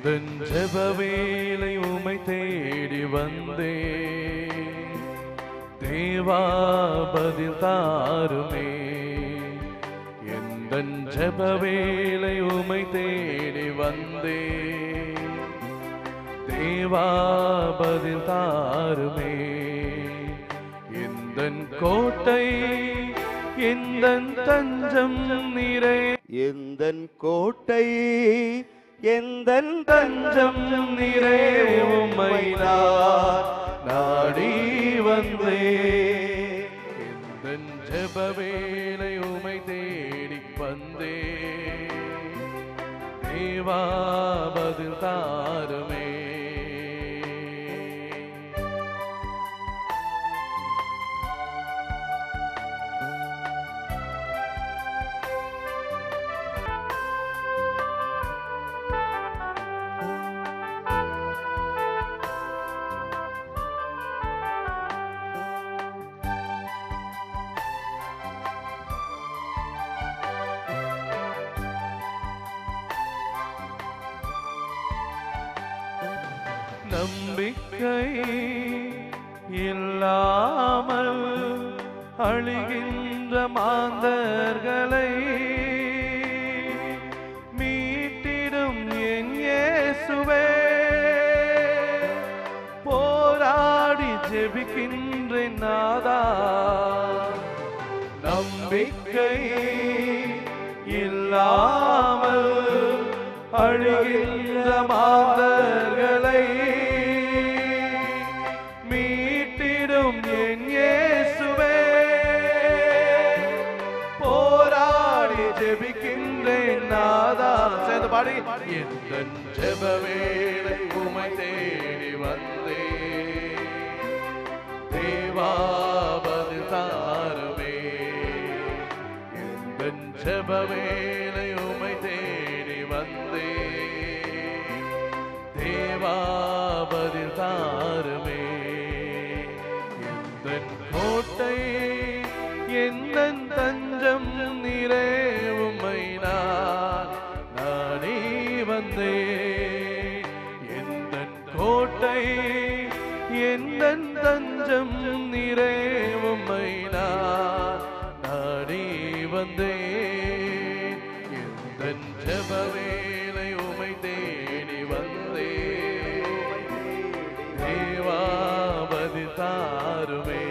எந்தன் ஜெப வேலை உமை தேடி வந்தே தேவா பதில் தாருமே எந்தன் ஜெப வேலை உமை தேடி வந்தே தேவா பதில் தாருமே எந்தன் கோட்டை எந்தன் தஞ்சம் நிறை எந்தன் கோட்டை எந்தன் தஞ்சம் நிறை உம்மை நான் நாடி வந்தே எந்தன் ஜெப வேலை உமை தேடி வந்தே தேவா பதில் தாருமே நம்பிக்கை இல்லாமல் அழிகின்ற மாந்தர்களை மீட்டிடும் என் இயேசுவே போராடி ஜெபிக்கின்றேன் நாதா நம்பிக்கை இல்லாமல் அழுகின்ற மாந்தர்களை மீட்டிடும் என் இயேசுவே போராடி ஜெபிக்கின்றேன் நாதா சேர்ந்து பாடி எந்த ஜெப வேலை உமை தேடி வந்தே தேவாபது தாருமே எந்த ஜெப வேலை உமை தேடி வந்தே தேவாபதி தாருமே எந்த கோட்டை எந்த தஞ்சம் நிறை உம்மை நான் நானே வந்தே எந்த கோட்டை எந்த தஞ்சம் நிறை உம்மை நான் நாடி வந்தே எந்த ஜெப வேலை உமை தேடி வந்தே தேவாபதி தாருமே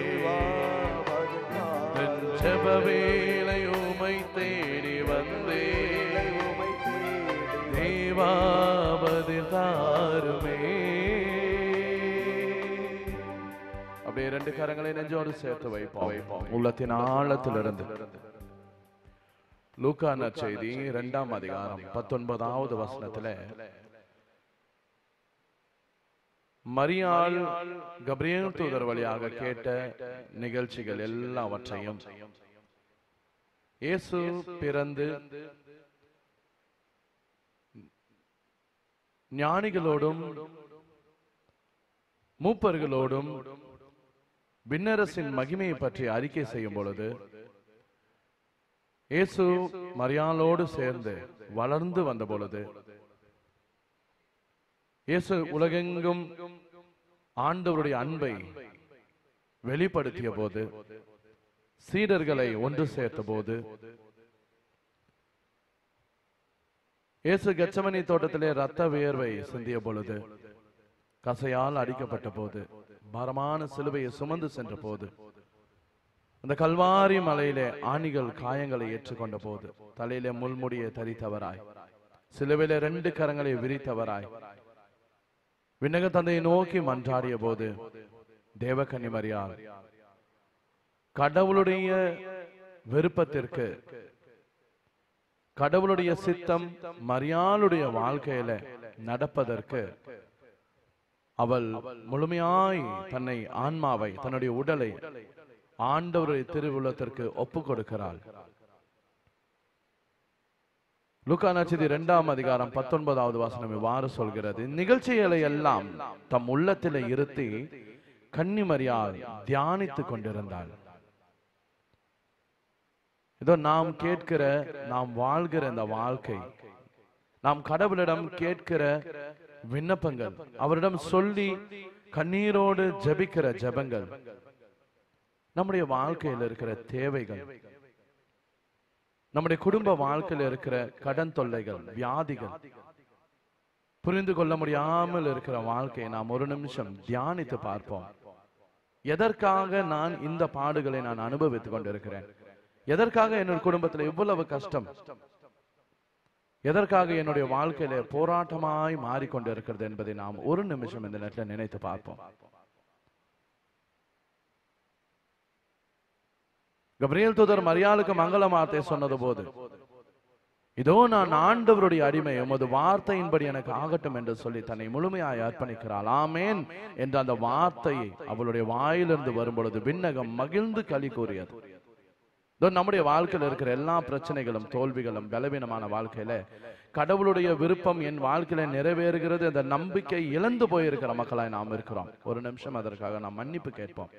என் ஜெப வேலை உமை தேடி வந்தே தேவாபதி தாருமே அப்படியே ரெண்டு கரங்களை நெஞ்சோடு சேர்த்து வைப்போம் உள்ளத்தின் ஆழத்திலிருந்து லூக்கா நற்செய்தி இரண்டாம் அதிகாரம் பத்தொன்பதாவது வசனத்துல மரியாள் கப்ரியேல் தூதர் வழியாக கேட்ட நிகழ்ச்சிகள் எல்லாவற்றையும் இயேசு பிறந்து ஞானிகளோடும் மூப்பர்களோடும் விண்ணரசின் மகிமையை பற்றி அறிக்கை செய்யும் பொழுது இயேசு மரியாளோடு சேர்ந்து வளர்ந்து வந்த பொழுது இயேசு உலகெங்கும் ஆண்டவருடைய அன்பை வெளிப்படுத்திய போது சீடர்களை ஒன்று சேர்த்த போது இயேசு கச்சமனி தோட்டத்திலே ரத்த வியர்வை சிந்திய பொழுது கசையால் அடிக்கப்பட்ட போது பாரமான சிலுவையை சுமந்து சென்ற போது அந்த கல்வாரி மலையிலே ஆணிகள் காயங்களை ஏற்றுக்கொண்ட போது தலையிலே முள்முடியை தரித்தவராய் சிலுவையிலே ரெண்டு கரங்களை விரித்தவராய் விண்ணக தந்தையை நோக்கி மன்றாடிய போது தேவகன்னி மரியாள் கடவுளுடைய விருப்பத்திற்கு கடவுளுடைய சித்தம் மரியாளுடைய வாழ்க்கையில நடப்பதற்கு அவள் முழுமையாய் தன்னை ஆன்மாவை தன்னுடைய உடலை ஆண்டவருடைய திருவுள்ளத்திற்கு ஒப்பு கொடுக்கிறாள் லூக்கா நட்சதி இரண்டாம் அதிகாரம் பத்தொன்பதாவது வாசனம் இவ்வாறு சொல்கிறது நிகழ்ச்சிகளை எல்லாம் தம் உள்ளத்திலே இருத்தி கன்னிமரியால் தியானித்துக் கொண்டிருந்தாள் இதோ நாம் கேட்கிற நாம் வாழ்கிற இந்த வாழ்க்கை நாம் கடவுளிடம் கேட்கிற விண்ணப்பங்கள் அவரிடம் சொல்லி கண்ணீரோடு ஜெபிக்கிற ஜெபங்கள் நம்முடைய வாழ்க்கையில் இருக்கிற தேவைகள் நம்முடைய குடும்ப வாழ்க்கையில் இருக்கிற கடன் தொல்லைகள் வியாதிகள் புரிந்து கொள்ள முடியாமல் இருக்கிற வாழ்க்கையை நாம் ஒரு நிமிஷம் தியானித்து பார்ப்போம் எதற்காக நான் இந்த பாடுகளை நான் அனுபவித்துக் கொண்டிருக்கிறேன் எதற்காக என்னுடைய குடும்பத்தில் இவ்வளவு கஷ்டம் எதற்காக என்னுடைய வாழ்க்கையில போராட்டமாய் மாறிக்கொண்டிருக்கிறது என்பதை நாம் ஒரு நிமிஷம் இந்த நேரத்தில் நினைத்து பார்ப்போம் கபிரியல் தூதர் மரியாளுக்கு மங்கள வார்த்தை சொன்னது போது இதோ நான் ஆண்டவருடைய அடிமை உமது வார்த்தையின்படி எனக்கு ஆகட்டும் என்று சொல்லி தன்னை முழுமையாய் அர்ப்பணிக்கிறாள் ஆமேன் என்ற அந்த வார்த்தையை அவளுடைய வாயிலிருந்து வரும்பொழுது விண்ணகம் மகிழ்ந்து களி கூறியது இதோ நம்முடைய வாழ்க்கையில் இருக்கிற எல்லா பிரச்சனைகளும் தோல்விகளும் பலவீனமான வாழ்க்கையில கடவுளுடைய விருப்பம் என் வாழ்க்கையில நிறைவேறுகிறது அந்த நம்பிக்கை இழந்து போயிருக்கிற மக்களாய் நாம் இருக்கிறோம் ஒரு நிமிஷம் அதற்காக நாம் மன்னிப்பு கேட்போம்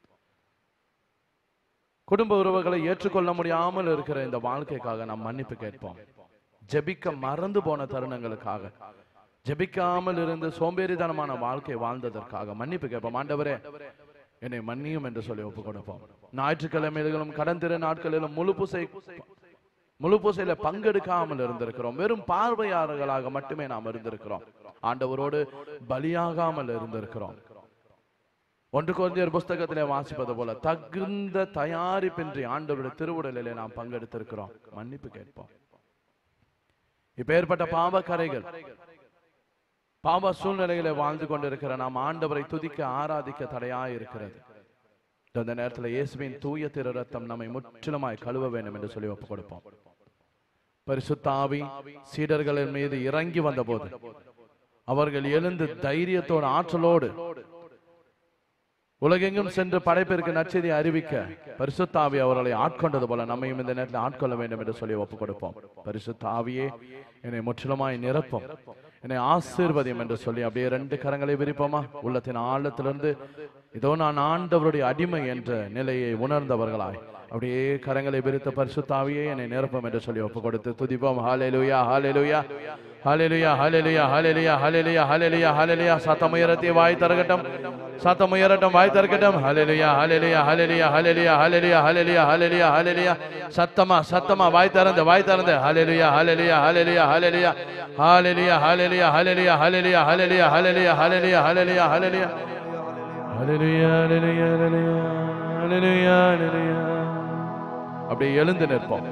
குடும்ப உறவுகளை ஏற்றுக்கொள்ள முடியாமல் இருக்கிற இந்த வாழ்க்கைக்காக நாம் மன்னிப்பு கேட்போம் ஜெபிக்க மறந்து போன தருணங்களுக்காக ஜெபிக்காமல் இருந்து சோம்பேறித்தனமான வாழ்க்கை வாழ்ந்ததற்காக மன்னிப்பு கேட்போம் ஆண்டவரே என்னை மன்னியும் என்று சொல்லி ஒப்பு கொடுப்போம் ஞாயிற்றுக்கிழமைகளிலும் கடன் திரு நாட்களிலும் முழு பூசை முழு பூசையில பங்கெடுக்காமல் இருந்திருக்கிறோம் வெறும் பார்வையாளர்களாக மட்டுமே நாம் இருந்திருக்கிறோம் ஆண்டவரோடு பலியாகாமல் இருந்திருக்கிறோம் ஒன்று குழந்தையர் புஸ்தகத்திலே வாசிப்பது போல தகுந்த தயாரிப்பின்றி ஆண்டவருடைய திருவுடலிலே நாம் பங்கெடுத்திருக்கிறோம் மன்னிப்பு கேட்போம் இப்பேற்பட்ட பாவ கரைகள் பாவ சூழ்நிலையில வாழ்ந்து கொண்டிருக்கிற நாம் ஆண்டவரை துதிக்க ஆராதிக்க தடையாய் இருக்கிறது இந்த நேரத்தில் இயேசுவின் தூய திரு ரத்தம் நம்மை முற்றிலுமாய் கழுவ வேண்டும் என்று சொல்லி ஒப்பு கொடுப்போம் பரிசுத்தாவி சீடர்களின் மீது இறங்கி வந்தபோது அவர்கள் எழுந்து தைரியத்தோடு ஆற்றலோடு உலகெங்கும் சென்று படைப்பிற்கு நற்செய்தி அறிவிக்க பரிசுத்தாவி அவர்களை ஆட்கொண்டது போல நம்மையும் இந்த நேரத்தில் ஆட்கொள்ள வேண்டும் என்று சொல்லி ஒப்புக் கொடுப்போம் பரிசுத்தாவியே என்னை முற்றிலுமாய் நிரப்பும் என்னை ஆசீர்வதியும் என்று சொல்லி அப்படியே ரெண்டு கரங்களை விரிப்போமா உள்ளத்தின் ஆழத்திலிருந்து இதோ நான் ஆண்டவருடைய அடிமை என்ற நிலையை உணர்ந்தவர்களாய் அப்படியே கரங்களை விரித்த பரிசுத்தாவியே என்னை நிரப்பும் என்று சொல்லி ஒப்பு கொடுத்து துதிப்போம் ஹalleluya ஹalleluya ஹalleluya ஹalleluya ஹalleluya ஹalleluya ஹalleluya ஹalleluya சத்தம் உயரத்தை வாய் தரகட்டும் சத்தம் உயரட்டும் வாய் தரகட்டும் ஹalleluya ஹalleluya ஹalleluya ஹalleluya ஹalleluya ஹalleluya ஹalleluya ஹalleluya சத்தமா சத்தமா வாய் திறந்து வாய் திறந்து ஹalleluya ஹalleluya ஹalleluya ஹalleluya ஹalleluya ஹalleluya ஹalleluya ஹalleluya ஹalleluya ஹalleluya ஹalleluya ஹalleluya ஹalleluya ஹalleluya ஹalleluya ஹalleluya ஹalleluya அப்படியே எழுந்து நிற்போம்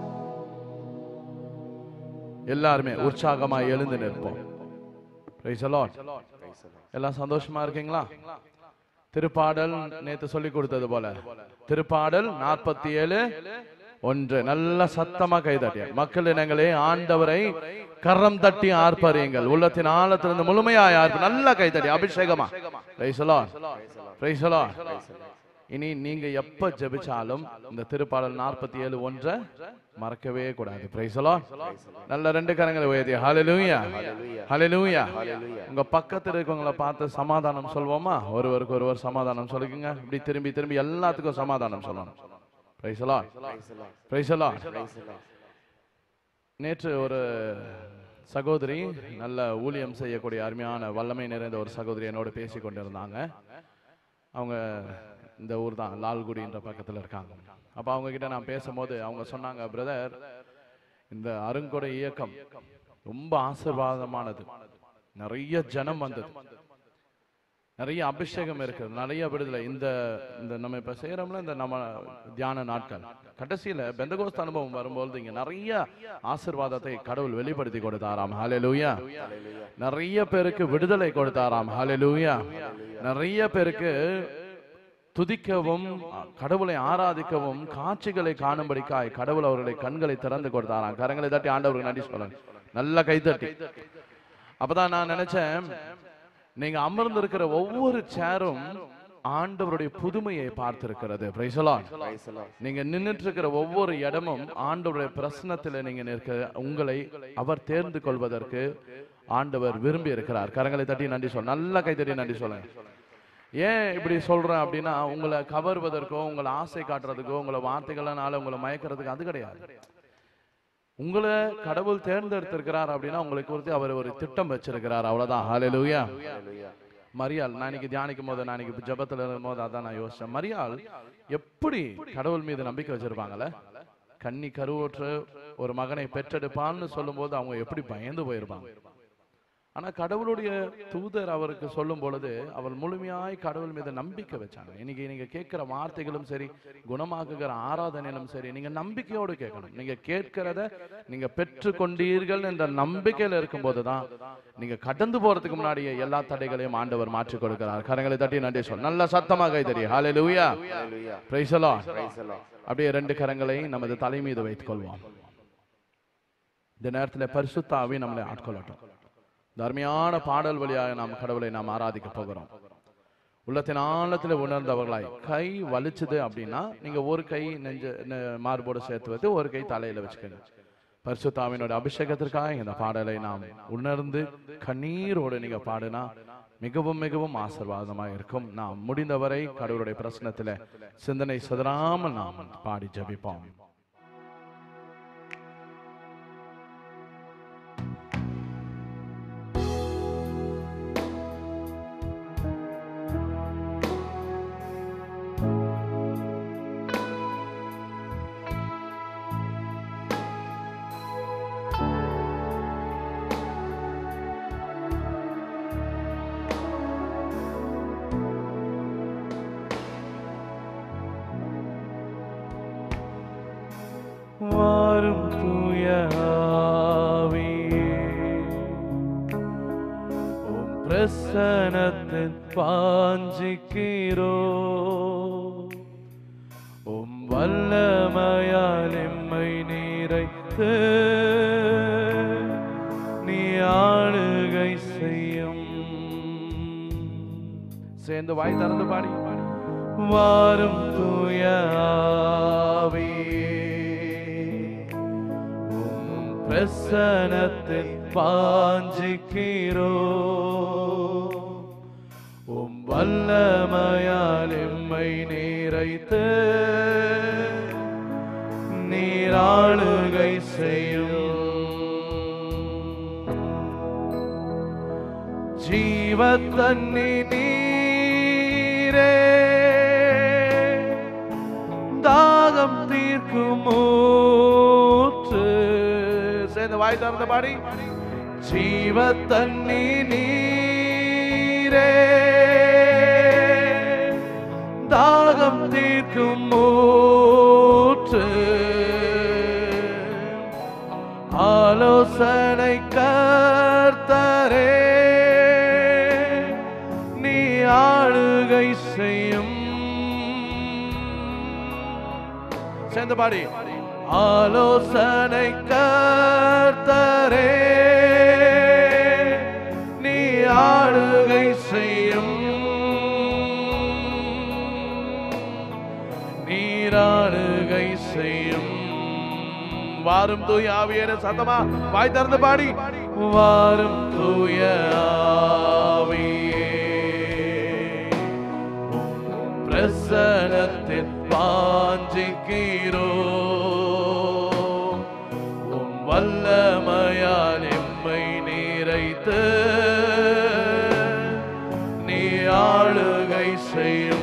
எல்லாருமே உற்சாகமா எழுந்து நிற்போம் Praise the Lord. எல்லாம் சந்தோஷமா இருக்கீங்களா திருப்பாடல் நேத்து சொல்லி கொடுத்தது போல திருப்பாடல் நாற்பத்தி ஏழு ஒன்று நல்ல சத்தமா கைதட்டிய மக்கள் இனங்களே ஆண்டவரை கரம் தட்டி ஆர்ப்பரியுங்கள் உள்ளத்தின் ஆழத்திலிருந்து முழுமையாய் ஆர்ப்ப நல்லா கைதட்டி அபிஷேகமா Praise the Lord. Praise the Lord. இனி நீங்க எப்ப ஜெபிச்சாலும் இந்த திருப்பாடல் நாற்பத்தி ஏழு ஒன்றை மறக்கவே கூடாது Praise the Lord. நல்ல ரெண்டு கரங்களை உயர்த்தி ஹalleluya ஹalleluya உங்க பக்கத்துல இருக்கவங்கள பார்த்து சமாதானம் சொல்வோமா ஒருவருக்கு ஒருவர் சமாதானம் சொல்லுங்க இப்படி திரும்பி திரும்பி எல்லாத்துக்கும் சமாதானம் சொல்லணும் Praise the Lord. Praise the Lord. நேற்று ஒரு சகோதரி நல்ல ஊழியம் செய்யக்கூடிய அருமையான வல்லமை நிறைந்த ஒரு சகோதரி என்னோடு பேசி கொண்டிருந்தாங்க அவங்க இந்த ஊர் தான் லால்குடின்ற பக்கத்தில் இருக்காங்க அப்போ அவங்க கிட்ட நான் பேசும்போது அவங்க சொன்னாங்க பிரதர் இந்த அருங்கொடை இயக்கம் ரொம்ப ஆசீர்வாதமானது நிறைய ஜனம் வந்தது நிறைய அபிஷேகம் இருக்குது நிறைய விடுதலை இந்த இந்த நம்ம இப்ப செய்யறோம்ல இந்த நம்ம தியான நாட்கள் கடைசியில பெந்தகோஸ்த அனுபவம் வரும்போது இங்க நிறைய ஆசீர்வாதத்தை கடவுள் வெளிப்படுத்தி கொடுத்தாராம் ஹalleluya நிறைய பேருக்கு விடுதலை கொடுத்தாராம் ஹalleluya நிறைய பேருக்கு துதிக்கவும் கடவுளை ஆராதிக்கவும் காட்சிகளை காணும்படிக்காய் கடவுள் அவருடைய கண்களை திறந்து கொடுத்தாராம் கரங்களை தட்டி ஆண்டவருக்கு நன்றி சொல்லுங்க நல்ல கைத்தட்டி அப்பதான் நான் நினைச்சேன் நீங்க அமர்ந்திருக்கிற ஒவ்வொரு சேரும் ஆண்டவருடைய புதுமையை பார்த்திருக்கிறது Praise the Lord. நீங்க நின்னுட்டு இருக்கிற ஒவ்வொரு இடமும் ஆண்டவருடைய பிரசனத்துல நீங்க நிற்க உங்களை அவர் தேர்ந்து கொள்வதற்கு ஆண்டவர் விரும்பி இருக்கிறார் கரங்களை தட்டி நன்றி சொல்ல நல்ல கைத்தட்டி நன்றி சொல்லுங்க ஏன் இப்படி சொல்றேன் அப்படின்னா உங்களை கவர்வதற்கோ உங்களை ஆசை காட்டுறதுக்கோ உங்களை வார்த்தைகளால உங்களை மயக்கிறதுக்கு அது கிடையாது உங்களை கடவுள் தேர்ந்தெடுத்திருக்கிறார் அப்படின்னா உங்களுக்கு குறித்து அவர் ஒரு திட்டம் வச்சிருக்கிறார் அவ்வளவுதான் ஹalleluya Hallelujah. மரியாள் நான் இன்னைக்கு தியானிக்கும் போது நான் இன்னைக்கு ஜெபத்துல இருக்கும் போது அதான் நான் யோசிச்சேன் மரியாள் எப்படி கடவுள் மீது நம்பிக்கை வச்சிருப்பாங்கல்ல கன்னி கருவுற்று ஒரு மகனை பெற்றெடுப்பான்னு சொல்லும்போது அவங்க எப்படி பயந்து போயிருப்பாங்க ஆனா கடவுளுடைய தூதர் அவருக்கு சொல்லும் பொழுது அவர் முழுமையாய் கடவுள் மீது நம்பிக்கை வச்சாங்க இன்னைக்கு நீங்க கேட்கிற வார்த்தைகளும் சரி குணமாக்குகிற ஆராதனையிலும் சரி நீங்க நம்பிக்கையோடு கேட்கணும் நீங்க கேட்கிறத நீங்க பெற்றுக்கொண்டீர்கள் என்ற நம்பிக்கையில இருக்கும்போது தான் நீங்க கடந்து போறதுக்கு முன்னாடியே எல்லா தடைகளையும் ஆண்டவர் மாற்றி கொடுக்கிறார் கரங்களை தட்டி நன்றி சொல் நல்ல சத்தமாக கை தெரியும் ஹalleluya Hallelujah. praise the lord Praise the Lord. அப்படியே ரெண்டு கரங்களை நமது தலை மீது வைத்துக் கொள்வோம் இந்த நேரத்தில் பரிசுத்தாவி நம்மளை ஆட்கொள்ளட்டும் இந்த அருமையான பாடல் வழியாக நாம் கடவுளை நாம் ஆராதிக்க போகிறோம் உள்ளத்தின் ஆழத்தில் உணர்ந்தவர்களாய் கை வலிச்சுது அப்படின்னா நீங்க ஒரு கை நெஞ்ச நெ- மார்போடு சேர்த்து வைத்து ஒரு கை தலையில வச்சுக்கோங்க பரிசுத்தாவினோட அபிஷேகத்திற்காக இந்த பாடலை நாம் உணர்ந்து கண்ணீரோடு நீங்க பாடினா மிகவும் மிகவும் ஆசீர்வாதமாக இருக்கும் நாம் முடிந்தவரை கடவுளுடைய பிரசனத்துல சிந்தனை சிதறாமல் நாம் பாடி ஜெபிப்போம் வாரும் தூய ஆவியே, உம் பிரசனத்தில் வாஞ்சிக்கிறோ உம் வல்லமையால் எம்மை நீரைத்து நீ ஆளுகை செய்யும் சேர்ந்து வாய் திறந்து பாடி வாரும் தூய ஆவியே, உம் பிரசனத்தில் பாஞ்சிக்கிறோ உம் வல்லமையால் எம்மை நீரைத்து நீராளுகை செய்யும் ஜீவ தண்ணி நீரே தாகம் தீர்க்கும் ஊற்று சேர்ந்து வாய் திறந்த பாடி ஜீவ தண்ணி நீரே தாகம் தீர்க்கும் ஊற்று ஆலோசனை கர்த்தரே நீ ஆளுகை செய்யும் சேர்ந்து பாடி ஆலோசனை கர்த்தரே நீ ஆளுகை செய்யும் நீராளுகை செய்யும் வாரும் தூய ஆவியர சத்தமா வாய் திறந்து பாடி வாரும் தூய ஆவியே உம் பிரசனத்தில் வாஞ்சிக்கிறோ உம் வல்லமையால் எம்மை நீரைத்து நீ ஆளுகை செய்யும்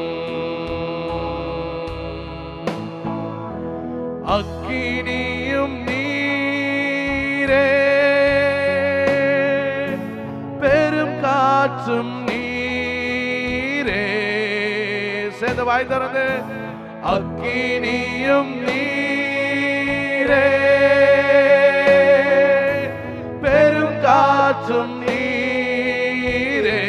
அக்கினியும் நீரே பெரும் காற்றும் நீரே சேர்ந்து வாய் திறந்து அக்கினியும் நீரே பெரும் காற்றும் நீரே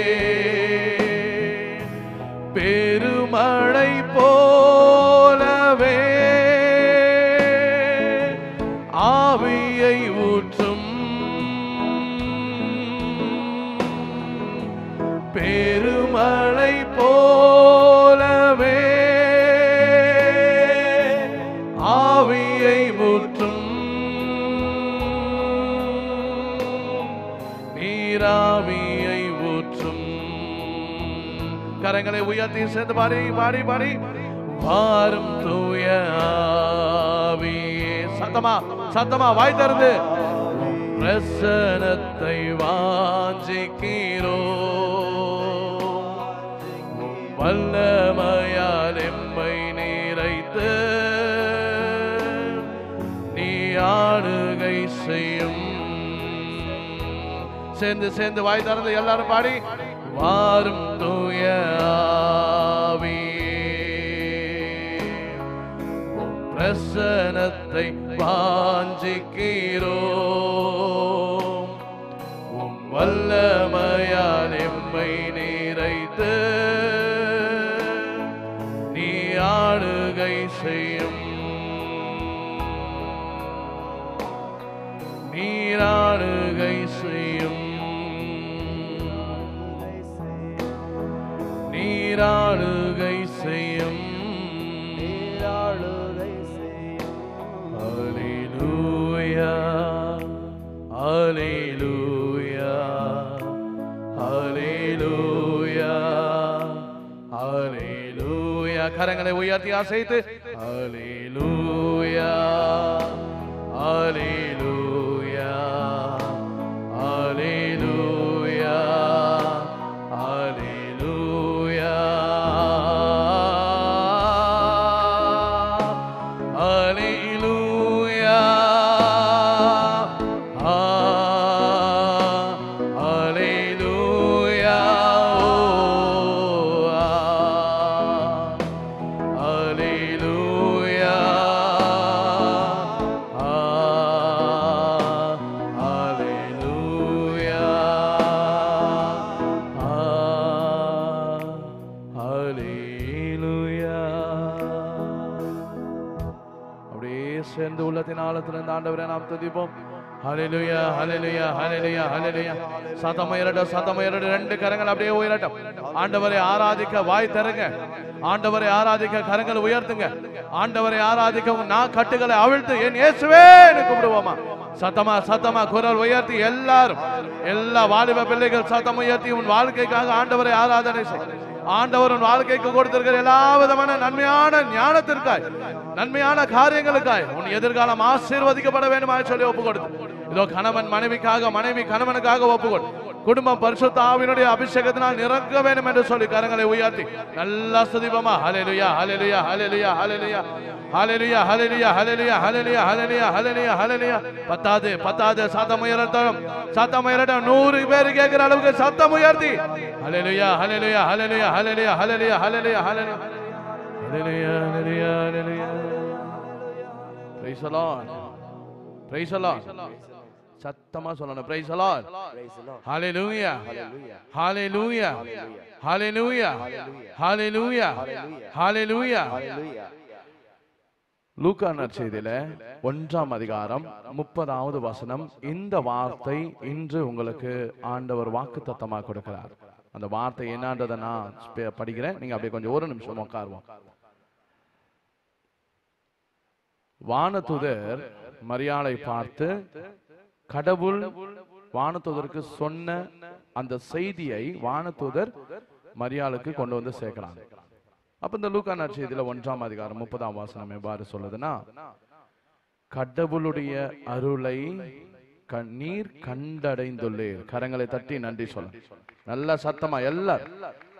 பெருமழை போலவே ஆவியை ஊற்றும் பெருமழை போலவே ஆவியை ஊற்றும் நீராவியை ஊற்றும் கரங்களை உயர்த்தி சேர்ந்து பாடி பாடி பாடி வாரும் தூய ஆவியே சத்தமா சத்தமா வாய் திறந்து பிரசனத்தை வாஞ்சிக்கிறோ வல்லமையால் எம்மை நிறைத்து நீ ஆளுகை செய்யும் சேர்ந்து சேர்ந்து வாய் திறந்து எல்லாரும் பாடி வாரும் தூய ஆவியே, உம் பிரசனத்தை வாஞ்சிக்கிறோ உம் வல்லமையால் எம்மை நிறைத்து நீ ஆளுகை செய்யும் நீராளுகை செய்யும் நீராளுகை செய்யும் Hallelujah. Hallelujah. Hallelujah. Hallelujah. கரங்களை உயர்த்தி அசைத்து Hallelujah. Hallelujah. Hallelujah. Hallelujah. Hallelujah. Ah, Hallelujah. Oh, ah. Hallelujah. Ah, Hallelujah. Ah, Hallelujah. அப்படியே சேர்ந்து உள்ளத்தின் ஆழத்திலிருந்து ஆண்டவரை நாம் துதிப்போம் ஹalleluya ஹalleluya ஹalleluya ஹalleluya சத்தம் உயரட்டும் சத்தம் உயரட்டும் ரெண்டு கரங்கள் அப்படியே உயரட்டும் ஆண்டவரை ஆராதிக்க வாய் தருங்க ஆண்டவரை ஆராதிக்க கரங்கள் உயர்த்துங்க ஆண்டவரை ஆராதிக்க உன் நான் கட்டுகளை அவிழ்த்து என் இயேசுவே கூப்பிடுவோமா சத்தமா சத்தமா குரல் உயர்த்தி எல்லாரும் எல்லா வாலிப பிள்ளைகள் சத்தம் உயர்த்தி உன் வாழ்க்கைக்காக ஆண்டவரை ஆராதனை செய் ஆண்டவர் உன் வாழ்க்கைக்கு கொடுத்திருக்கிற எல்லா விதமான நன்மையான ஞானத்திற்காய் நன்மையான காரியங்களுக்காய் உன் எதிர்காலம் ஆசீர்வதிக்கப்பட வேண்டுமாய் சொல்லி ஒப்பு கொடுத்து இதோ கணவன் மனைவிக்காக மனைவி கணவனுக்காக ஒப்பு கொடு குடும்பம் பரிசுத்த ஆவியினுடைய அபிஷேகத்தினால் நிரங்க வேண்டும் என்று சொல்லி கரங்களை உயர்த்தி நல்லா சுதிபமா ஹalleluya ஹalleluya ஹalleluya ஹalleluya ஹalleluya ஹalleluya ஹalleluya ஹalleluya ஹalleluya ஹalleluya ஹalleluya பத்தாது பத்தாது சத்தம் உயரட்டும் சத்தம் உயரட்டும் நூறு பேர் கேட்கிற அளவுக்கு சத்தம் உயர்த்தி ஹalleluya ஹalleluya ஹalleluya ஹalleluya ஹalleluya ஹalleluya ஹalleluya ஹalleluya ஹalleluya ஹalleluya praise the lord praise the lord சத்தமா சொல்லணும் praise the lord hallelujah hallelujah hallelujah hallelujah hallelujah லூக்கா நற்செய்தியில ஒன்றாம் அதிகாரம் முப்பதாவது வசனம் இந்த வார்த்தை இன்று உங்களுக்கு ஆண்டவர் வாக்கு தத்தமா கொடுக்கிறார் அந்த வார்த்தை என்னன்றதை நான் ஸ்பெ- படிக்கிறேன் நீங்க அப்படியே கொஞ்சம் ஒரு நிமிஷம் உட்காருவோம் வானதுதர் மரியாளை பார்த்து கடவுள் வானதுதருக்கு சொன்ன அந்த செய்தியை வானதுதர் மரியாளுக்கு கொண்டு வந்து சேர்க்கிறாங்க அப்ப இந்த லூக்கா நற்செய்தியில ஒன்றாம் அதிகாரம் முப்பதாம் வாசனம் எவ்வாறு சொல்லுதுன்னா கடவுளுடைய அருளை க- நீர் கண்டடைந்துள்ளீர் கரங்களை தட்டி நன்றி சொல்ல நல்ல சத்தமா எல்லாரும்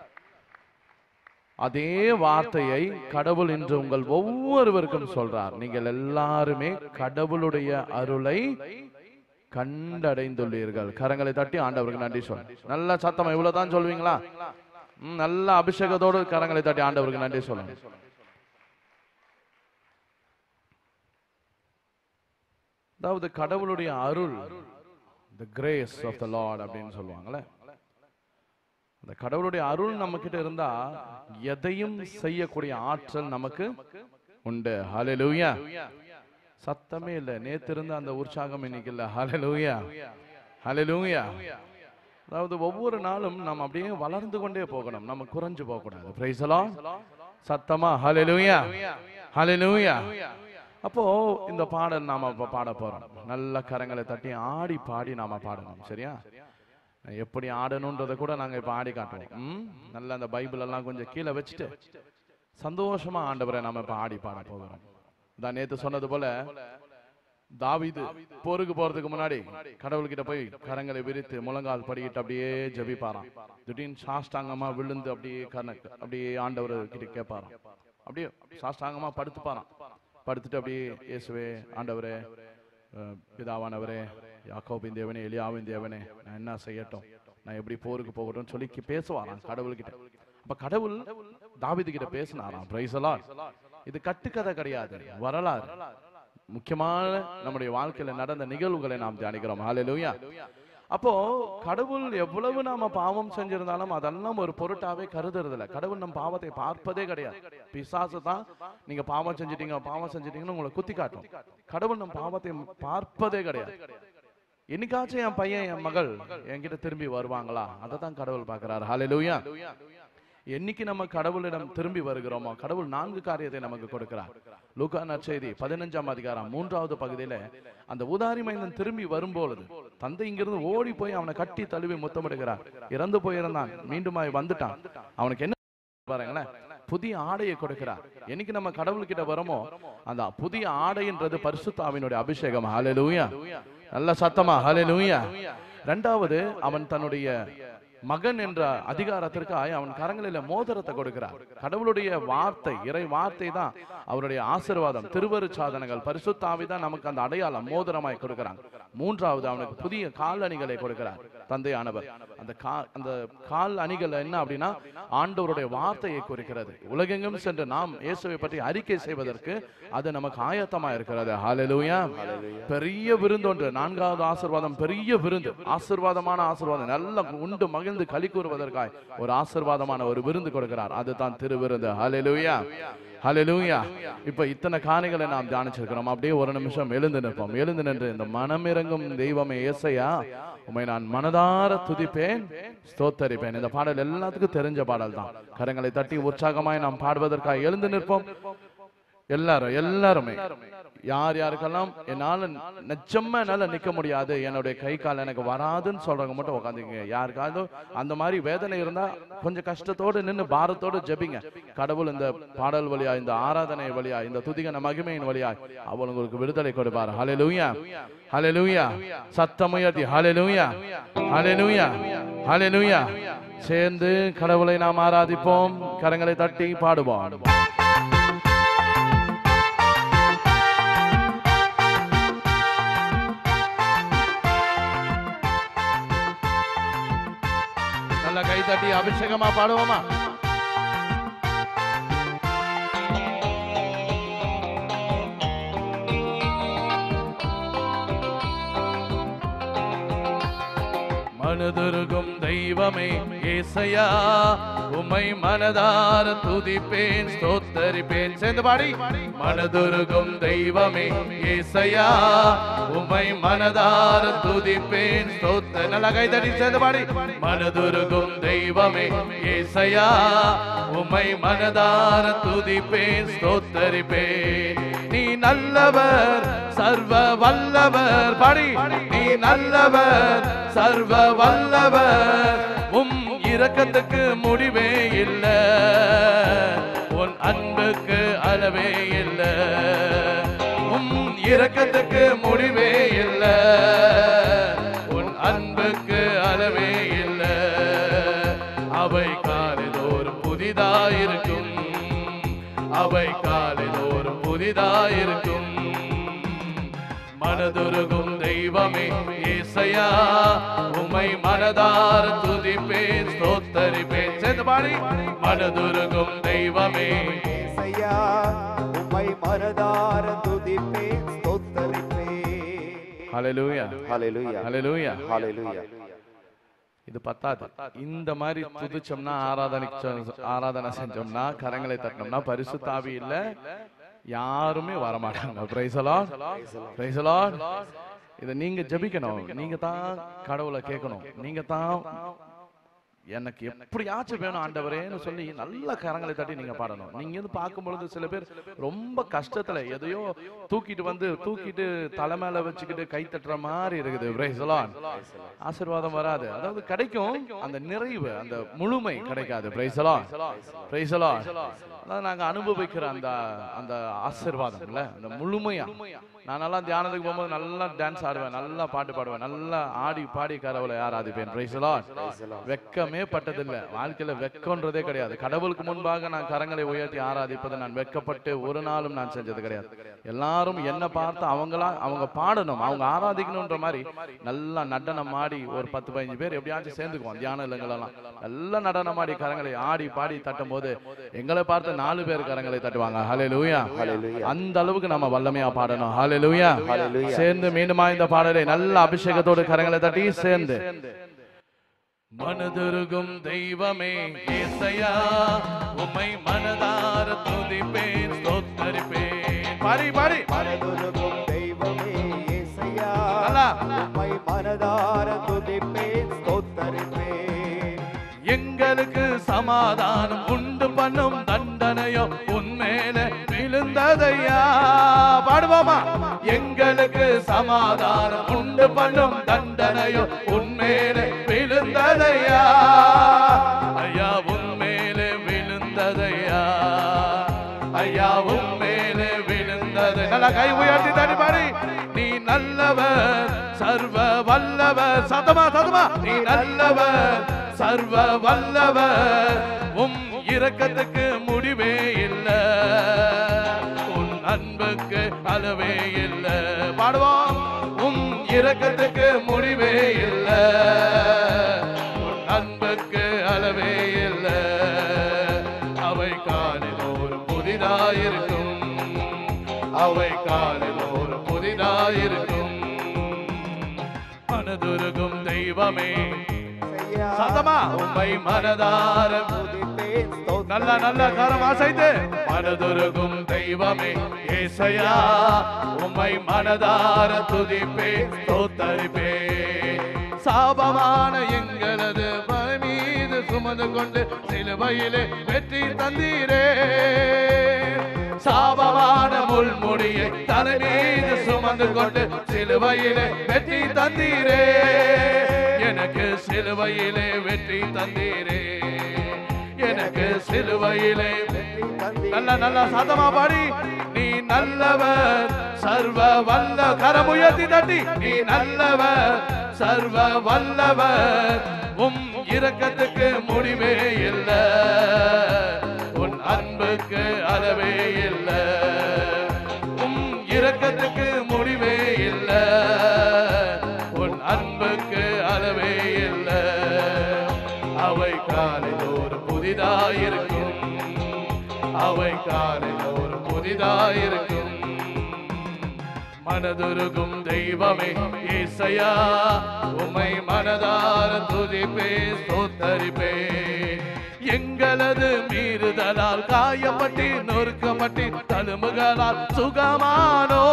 அதே வார்த்தையை கடவுள் இன்று உங்கள் ஒவ்வொருவருக்கும் சொல்றார் நீங்கள் எல்லாருமே கடவுளுடைய அருளை கண்டடைந்துள்ளீர்கள் கரங்களை தட்டி ஆண்டவருக்கு நன்றி சொல்ல நல்ல சத்தமா இவ்வளவுதான் சொல்வீங்களா ம், நல்ல அபிஷேகத்தோடு கரங்களை தட்டி ஆண்டவருக்கு நன்றி சொல்லுங்க அதாவது கடவுளுடைய அருள் the grace of the lord அப்படின்னு சொல்லுவாங்கல்ல அந்த கடவுளுடைய அருள் நம்ம கிட்ட இருந்தா எதையும் செய்யக்கூடிய ஆற்றல் நமக்கு உண்டு ஹalleluya சத்தமே இல்ல நேத்து இருந்த அந்த உற்சாகம் இன்னைக்கு இல்ல ஹalleluya ஹalleluya அதாவது ஒவ்வொரு நாளும் நம்ம அப்படியே வளர்ந்து கொண்டே போகணும் நம்ம குறைஞ்சு போக கூடாது பிரைஸ் சத்தமா ஹalleluya ஹalleluya அப்போ இந்த பாடல் நாம இப்ப பாட போறோம் நல்ல கரங்களை தட்டி ஆடி பாடி நாம பாடணும் சரியா எப்படி ஆடணுன்றதை கூட நாங்க இப்ப ஆடி காட்டுவோம் ம்? நல்ல அந்த பைபிள் எல்லாம் கொஞ்சம் கீழே வச்சுட்டு சந்தோஷமா ஆண்டவரை நாம இப்ப ஆடி பாட போகிறோம் தான் நேத்து சொன்னது போல தாவீது போருக்கு போறதுக்கு முன்னாடி கடவுள்கிட்ட போய் கரங்களை விரித்து முழங்கால் படிக்கிட்டு அப்படியே ஜெபிப்பாராம் திடீர்னு சாஷ்டாங்கமா விழுந்து அப்படியே கர்ண அப்படியே ஆண்டவர் கிட்ட கேட்பாராம் அப்படியே சாஷ்டாங்கமா படுத்துப்பாராம் படுத்துட்டு அப்படியே இயேசுவே ஆண்டவரே அஹ், பிதாவானவரே யாக்கோபின் தேவனே எலியாவின் தேவனே நான் என்ன செய்யட்டும் நான் எப்படி போருக்கு போகட்டும் சொல்லி கி- பேசுவாராம் கடவுள்கிட்ட அப்ப கடவுள் தாவீது கிட்ட பேசினாராம் பிரைசலா இது கட்டுக்கதை கிடையாது வரலாறு முக்கியமான நம்முடைய வாழ்க்கையில நடந்த நிகழ்வுகளை நாம் தியானிக்கிறோம் ஹalleluya அப்போ கடவுள் எவ்வளவு நாம பாவம் செஞ்சிருந்தாலும் அதெல்லாம் ஒரு பொருட்டாவே கருதுறது இல்ல கடவுள் நம் பாவத்தை பார்ப்பதே கிடையாது பிசாசு தான் நீங்க பாவம் செஞ்சிட்டீங்க பாவம் செஞ்சிட்டீங்கன்னு உங்களை குத்தி காட்டும் கடவுள் நம் பாவத்தை பார்ப்பதே கிடையாது என்னைக்காச்சும் என் பையன் என் மகள் என்கிட்ட திரும்பி வருவாங்களா அதை தான் கடவுள் பார்க்கிறாரு ஹalleluya என்னைக்கு நம்ம கடவுளிடம் திரும்பி வருகிறோமோ கடவுள் நான்கு காரியத்தை நமக்கு கொடுக்கிறார் லூக்கா நற்செய்தி பதினஞ்சாம் அதிகாரம் மூன்றாவது பகுதியில அந்த ஊதாரி மைந்தன் திரும்பி வரும்பொழுது தந்தை இங்கிருந்து ஓடி போய் அவனை கட்டி தழுவி முத்தமிடுகிறார் இறந்து போயிருந்தான் மீண்டுமாய் வந்துட்டான் அவனுக்கு என்ன பாருங்களேன் புதிய ஆடையை கொடுக்கிறார் என்னைக்கு நம்ம கடவுள்கிட்ட வரோமோ அந்த புதிய ஆடைன்றது பரிசுத்தாவினுடைய அபிஷேகம் ஹalleluya நல்ல சத்தமா ஹalleluya ரெண்டாவது அவன் தன்னுடைய மகன் என்ற அதிகாரத்திற்காக அவன் கரங்களில மோதிரத்தை கொடுக்கிறார் கடவுளுடைய வார்த்தை இறை வார்த்தை தான் அவருடைய ஆசீர்வாதம் திருவரு சாதனங்கள் பரிசுத்தாவி தான் நமக்கு அந்த அடையாளம் மோதிரமாய் கொடுக்கிறாங்க மூன்றாவது அவனுக்கு புதிய கால் அணிகளை கொடுக்கிறார் தந்தையானவர் அந்த கா அந்த கால் அணிகள் என்ன அப்படின்னா ஆண்டவருடைய வார்த்தையை குறிக்கிறது உலகெங்கும் சென்று நாம் இயேசுவை பற்றி அறிக்கை செய்வதற்கு அது நமக்கு ஆயத்தமா இருக்கிறது ஹalleluya பெரிய விருந்து ஒன்று நான்காவது ஆசீர்வாதம் பெரிய விருந்து ஆசீர்வாதமான ஆசீர்வாதம் நல்ல உண்டு மகிழ்ந்து களி கூறுவதற்காய் ஒரு ஆசீர்வாதமான ஒரு விருந்து கொடுக்கிறார் அதுதான் திருவிருந்து ஹalleluya ஹalleluya இப்ப இத்தனை காணிகளை நாம் தியானிச்சிருக்கிறோம் அப்படியே ஒரு நிமிஷம் எழுந்து நிற்போம் எழுந்து நின்று இந்த மனமிறங்கும் தெய்வமே ஏசையா உமை நான் மனதார துதிப்பேன் ஸ்தோத்தரிப்பேன் இந்த பாடல் எல்லாத்துக்கும் தெரிஞ்ச பாடல் தான் கரங்களை தட்டி உற்சாகமாய் நாம் பாடுவதற்காக எழுந்து நிற்போம் எல்லாரும் எல்லாருமே யார் யாருக்கெல்லாம் என்னால நிஜமா என்னால நிக்க முடியாது என்னுடைய கை கால் எனக்கு வராதுன்னு சொல்றவங்க மட்டும் உட்காந்துங்க யாருக்காவது அந்த மாதிரி வேதனை இருந்தா கொஞ்சம் கஷ்டத்தோடு நின்னு பாரத்தோடு ஜெபிங்க கடவுள் இந்த பாடல் வழியா இந்த ஆராதனை வழியா இந்த துதிகன மகிமையின் வழியா அவள் உங்களுக்கு விடுதலை கொடுப்பார் ஹalleluya ஹalleluya சத்தமுயர்த்தி ஹalleluya ஹalleluya ஹalleluya சேர்ந்து கடவுளை நாம் ஆராதிப்போம் கரங்களை தட்டி பாடுவோம் நல்ல கை தட்டி அபிஷேகமா பாடுவோமா மனதுருகும் தெய்வமே ஏசையா உம்மை மனதார துதிப்பேன் ஸ்தோத்தரிப்பேன் சேர்ந்து பாடி மனதுருகும் தெய்வமே ஏசையா உம்மை மனதார துதிப்பேன் ஸ்தோத்த நல்ல கைதடி சேர்ந்து பாடி மனதுருகும் தெய்வமே ஏசையா உம்மை மனதார துதிப்பேன் ஸ்தோத்தரிப்பேன் நீ நல்லவர் சர்வ வல்லவர் பாடி நீ நல்லவர் சர்வ வல்லவர் உம் இரக்கத்துக்கு முடிவே இல்ல உன் அன்புக்கு அளவே இல்ல உம் இரக்கத்துக்கு முடிவே இல்ல உன் அன்புக்கு அளவே இல்ல அவை காலிதோறும் புதிதாயிருக்கும் அவை காலிதோறும் புதிதாயிருக்கும் மனதுருகும் தெய்வமே ஏசையா உம்மை மனதார துதிப்பேன் ஸ்தோத்தரிப்பேன் சேர்ந்து பாடி மனதுருகும் தெய்வமே ஏசையா உம்மை மனதார துதிப்பேன் ஸ்தோத்தரிப்பேன் ஹalleluya ஹalleluya ஹalleluya ஹalleluya இது பத்தாது இந்த மாதிரி துதிச்சோம்னா ஆராதனை ஆராதனை செஞ்சோம்னா கரங்களை தட்டினோம்னா பரிசுத்தாவி இல்ல யாருமே வர மாட்டாங்க பிரைசலா பிரைசலா இத நீங்க ஜெபிக்கணும் நீங்க தான் கடவுளை கேட்கணும் நீங்க தான் எனக்கு எப்படியாச்சும் வேணும் ஆண்டவரேன்னு சொல்லி நல்ல கரங்களை தட்டி நீங்க பாடணும் நீங்க இருந்து பார்க்கும் பொழுது சில பேர் ரொம்ப கஷ்டத்துல எதையோ தூக்கிட்டு வந்து தூக்கிட்டு தலை மேல வச்சுக்கிட்டு கை தட்டுற மாதிரி இருக்குது Praise the Lord. ஆசீர்வாதம் வராது அதாவது கிடைக்கும் அந்த நிறைவு அந்த முழுமை கிடைக்காது Praise the Lord. Praise the Lord. அதாவது நாங்க அனுபவிக்கிற அந்த அந்த ஆசீர்வாதம் இல்ல அந்த முழுமையா நான் நல்லா தியானத்துக்கு போகும்போது நல்லா டான்ஸ் ஆடுவேன் நல்லா பாட்டு பாடுவேன் நல்லா ஆடி பாடி கடவுளை ஆராதிப்பேன் Praise the Lord. வெக்கமே பட்டதில்லை வாழ்க்கையில வெக்கம்ன்றதே கிடையாது கடவுளுக்கு முன்பாக நான் கரங்களை உயர்த்தி ஆராதிப்பது நான் வெட்கப்பட்டு ஒரு நாளும் நான் செஞ்சது கிடையாது எல்லாரும் என்ன பார்த்து அவங்களா அவங்க பாடணும் அவங்க ஆராதிக்கணும்ன்ற மாதிரி நல்லா நடனம் ஆடி ஒரு பத்து பதினஞ்சு பேர் எப்படியாச்சும் சேர்ந்துக்குவோம் தியான இல்லங்களெல்லாம் நல்லா நடனம் ஆடி கரங்களை ஆடி பாடி தட்டும் போது எங்களை பார்த்து நாலு பேர் கரங்களை தட்டுவாங்க ஹலே லூயா அந்த அளவுக்கு நம்ம வல்லமையா பாடணும் ஹலே லூயா சேர்ந்து மீண்டுமா இந்த பாடலை நல்ல அபிஷேகத்தோடு கரங்களை தட்டி சேர்ந்து மனதுருகும் தெய்வமே ஏசையா உம்மை மனதார துதிப்பேன் ஸ்தோத்தரிப்பேன் பாரி பாரி மனதுருகும் தெய்வமே இயேசையா நல்லா. உம்மை மனதார துதிப்பேன் ஸ்தோத்தரிப்பேன் எங்களுக்கு சமாதானம் உண்டு பண்ணும் தண்டனையோ உன்மேல விழுந்ததையா பாடுவோமா எங்களுக்கு சமாதானம் உண்டு பண்ணும் தண்டனையோ உன்மேல விழுந்ததையா ஐயா உன்மேலே விழுந்ததையா ஐயா உன்மேலே விழுந்ததை நல்லா கை உயர்த்தி தடி பாடி நீ நல்லவர் சர்வ வல்லவர் சதமா சதமா நீ நல்லவர் சர்வ வல்லவர் உம் இரக்கத்துக்கு முடிவே இல்ல உன் அன்புக்கு அளவே இல்ல பாடுவோம் உம் இரக்கத்துக்கு முடிவே இல்ல உன் அன்புக்கு அளவே இல்ல அவை காலில் ஒரு புதிதாயிருக்கும் அவை காலில் ஒரு புதிதாயிருக்கும் மனதுருகும் தெய்வமே இயேசையா, சத்தமா உம்மை மனதார துதிப்பேன் ஸ்தோத்தரிப்பேன். நல்ல நல்ல கரம் அசைத்து மனதுருகும் தெய்வமே ஏசையா உம்மை மனதார துதிப்பே ஸ்தோத்தரிப்பே சாபமான எங்களது பகை மீது சுமந்து கொண்டு சிலுவையிலே வெற்றி தந்தீரே சாபமான முள்முடியை தலை மீது சுமந்து கொண்டு சிலுவையிலே வெற்றி தந்தீரே எனக்கு சிலுவையிலே வெற்றி தந்தீரே எனக்கு சிலுவையிலே நல்ல நல்ல சதமா பாடி நீ நல்லவர் சர்வ வல்ல கரமுயர்த்தி தட்டி நீ நல்லவர் சர்வ வல்லவர் உம் இரக்கத்துக்கு முடிவே இல்ல உன் அன்புக்கு அளவே இல்ல உம் இரக்கத்துக்கு முடிவே இல்ல உன் அன்புக்கு அளவே இல்ல அவை காலையில் ஒரு புதிதாயிருக்கும் அவை காலையில் ஒரு புதிதாயிருக்கும் மனதுருகும் தெய்வமே ஏசையா உம்மை மனதார துதிப்பே ஸ்தோத்தரிப்பே எங்களது மீறுதலால் காயப்பட்டு நொறுக்கப்பட்டு தழும்புகளால் சுகமானோ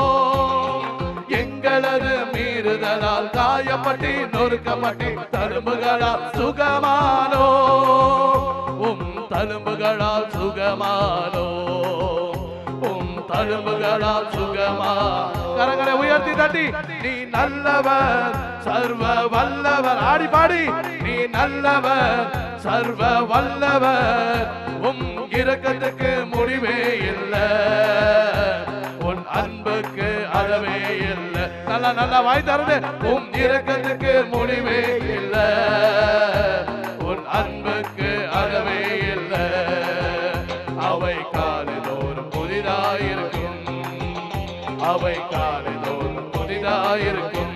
எங்களது மீறுதலால் காயப்பட்டு நொறுக்கப்பட்டு தழும்புகளால் சுகமானோ உம் தழும்புகளால் சுகமானோ உம் தழும்புகளால் சுகமா கரங்களை உயர்த்தி தட்டி நீ நல்லவர் சர்வ வல்லவர் ஆடி பாடி நீ நல்லவர் சர்வ வல்லவர் உம் இரக்கத்துக்கு முடிவே இல்லை உன் அன்புக்கு அளவே இல்லை நல்லா நல்லா வாய் தரது உம் இரக்கத்துக்கு முடிவே இல்லை உன் அன்புக்கு அளவே இல்லை அவை காலிதோறும் புதிதாயிருக்கும் அவை காலிதோறும் புதிதாயிருக்கும்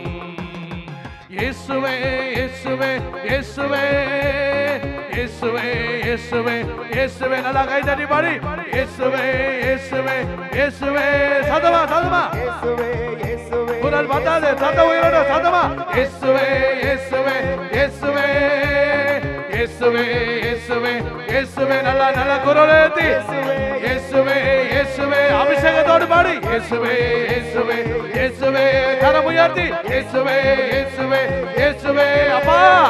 இயேசுவே இயேசுவே இயேசுவே இயேசுவே இயேசுவே இயேசுவே நல்லா கை தட்டி பாடி இயேசுவே இயேசுவே இயேசுவே சதமா சதமா இயேசுவே இயேசுவே குரல் வந்தாது சத உயரோட சதமா இயேசுவே இயேசுவே இயேசுவே இயேசுவே இயேசுவே இயேசுவே நல்லா நல்லா குரல் ஏத்தி இயேசுவே இயேசுவே அபிஷேகத்தோடு பாடி இயேசுவே இயேசுவே இயேசுவே கரம் உயர்த்தி இயேசுவே இயேசுவே இயேசுவே அப்பா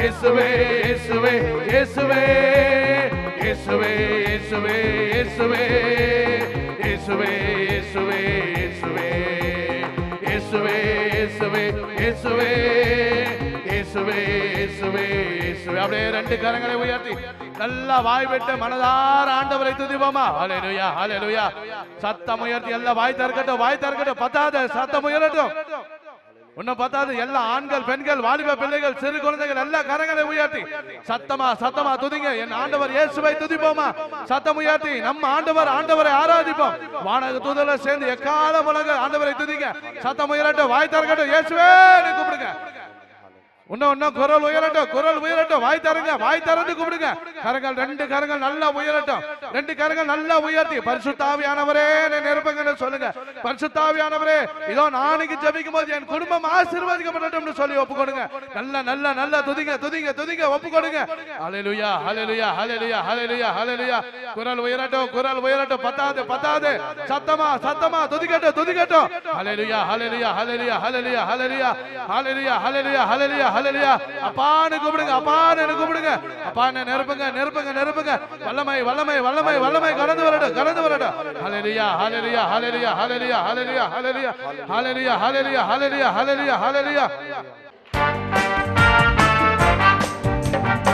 இயேசுவே இயேசுவே இயேசுவே இயேசுவே இயேசுவே இயேசுவே இயேசுவே இயேசுவே இயேசுவே இயேசுவே இயேசுவே இயேசுவே இயேசுவே இயேசுவே இயேசுவே அப்படியே ரெண்டு கரங்களை உயர்த்தி நல்லா வாய் விட்டு மனதார ஆண்டவரை துதிப்போமா ஹalleluya ஹalleluya சத்தம் உயர்த்தி எல்லாம் வாய் திறக்கட்டும் வாய் திறக்கட்டும் பத்தாத சத்தம் உயரட்டும் இன்னும் பத்தாது எல்லா ஆண்கள் பெண்கள் வாலிப பிள்ளைகள் சிறு குழந்தைகள் எல்லா கரங்களை உயர்த்தி சத்தமா சத்தமா துதிங்க என் ஆண்டவர் இயேசுவை துதிப்போமா சத்தம் உயர்த்தி நம்ம ஆண்டவர் ஆண்டவரை ஆராதிப்போம் வானக தூதல சேர்ந்து எக்காலம் உலக ஆண்டவரை துதிங்க சத்தம் உயரட்டும் வாய் திறக்கட்டும் இயேசுவே கூப்பிடுங்க இன்னும் இன்னும் குரல் உயரட்டும் குரல் உயரட்டும் வாய் தருங்க வாய் திறந்து கூப்பிடுங்க கரங்கள் ரெண்டு கரங்கள் நல்லா உயரட்டும் ரெண்டு கரங்கள் நல்லா உயர்த்தி பரிசுத்தாவியானவரே என்னை நிரப்புங்கன்னு சொல்லுங்க பரிசுத்தாவியானவரே இதோ நாளைக்கு ஜெபிக்கும் போது என் குடும்பம் ஆசீர்வதிக்கப்படட்டும்னு சொல்லி ஒப்பு கொடுங்க நல்ல நல்ல நல்ல துதிங்க துதிங்க துதிங்க ஒப்பு கொடுங்க ஹalleluya ஹalleluya ஹalleluya ஹalleluya ஹalleluya குரல் உயரட்டும் குரல் உயரட்டும் பத்தாது பத்தாது சத்தமா சத்தமா துதிக்கட்டும் துதிக்கட்டும் ஹalleluya ஹalleluya ஹalleluya ஹalleluya ஹalleluya ஹalleluya ஹalleluya ஹalleluya ஹalleluya அப்பான்னு கூப்பிடுங்க அப்பான்னு கூப்பிடுங்க அப்பான்னு நெருப்புங்க நெருப்புங்க நெருப்புங்க வல்லமை வல்லமை வல்லமை வல்லமை கடந்து வரட்டும் கடந்து வரட்டும் ஹalleluya ஹalleluya ஹalleluya ஹalleluya ஹalleluya ஹalleluya ஹalleluya ஹalleluya ஹalleluya ஹalleluya ஹalleluya